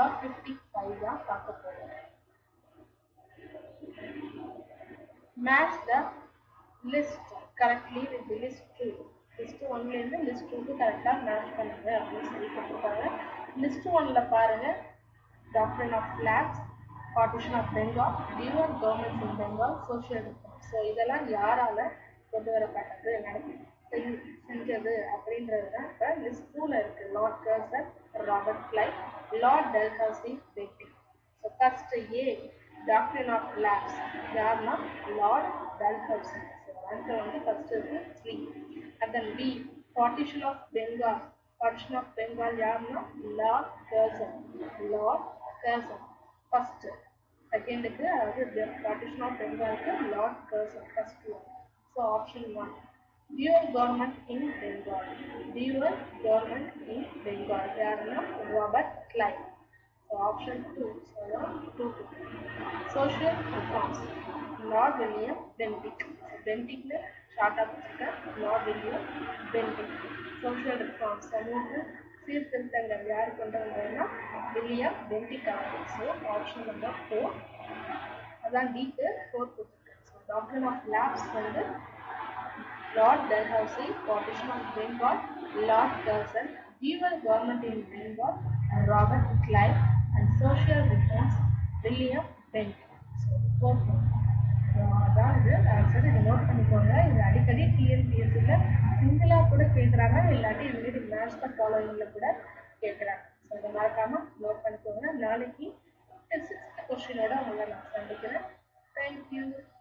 R fifty five தான் பார்க்க போகிறோம் match the list correctly with list two list ஒன்லேருந்து லிஸ்ட் டூக்கு கரெக்டாக மேட்ச் பண்ணுங்க அப்படின்னு சொல்லி கொடுத்துருக்காங்க லிஸ்ட் ஒன்னில் பாருங்கள் doctrine of lapse partition of Bengal dual governments in Bengal social reform so இதெல்லாம் யாரால கொண்டு வரப்பட்டது நடத்தி செஞ்சு- செஞ்சது அப்படின்றது தான் இப்போ லிஸ்ட் டூவில் இருக்குது lord Curzon Robert Clive lord Dalhousie பெட்டி so first A doctrine of lapse யாருன்னா லார்ட் டல்ஹவுசி ஸோ ஆன்சர் வந்து ஃபர்ஸ்ட் இருக்கு three and then B partition of Bengal partition of Bengal யாருன்னா lord Curzon lord Curzon first செகண்டுக்கு அதாவது partition of பெங்காலுக்கு lord Curzon first one so option one dual government in Bengal dual government in Bengal யாருன்னா Robert Clive So option 2, so now 2 to 3. Social reforms, Lord William Bentinck. So Bentinck ने short up வச்சுக்க Lord William Bentinck. Social reforms, சமூக சீர்திருத்தங்கள் யார் கொண்டு வந்ததுன்னா William Bentinck அவர்கள் so option number four அதான் டிக்கு ஃபோர் கொடுத்துருக்கு ஸோ டாக்டர் ஆஃப் லேப்ஸ் வந்து Lord Dalhousie, Partition of Bengal, Lord Curzon, Dual Government in Bengal, and Robert Clive, and Social Reforms, William Bentinck. So, fourth one. So, அதான் இது answer இதை note பண்ணிக்கோங்க இது அடிக்கடி டிஎன்பிஎஸ்சியில் சிங்கிளாக கூட கேட்குறாங்க இல்லாட்டி இது மாதிரி மேட்ச் த ஃபாலோயிங்கில் கூட கேட்குறாங்க ஸோ இதை மறக்காம நோட் பண்ணிக்கோங்க நாளைக்கு சிக்ஸ்த் கொஸ்டினோட உங்களை நான் சந்திக்கிறேன் தேங்க்யூ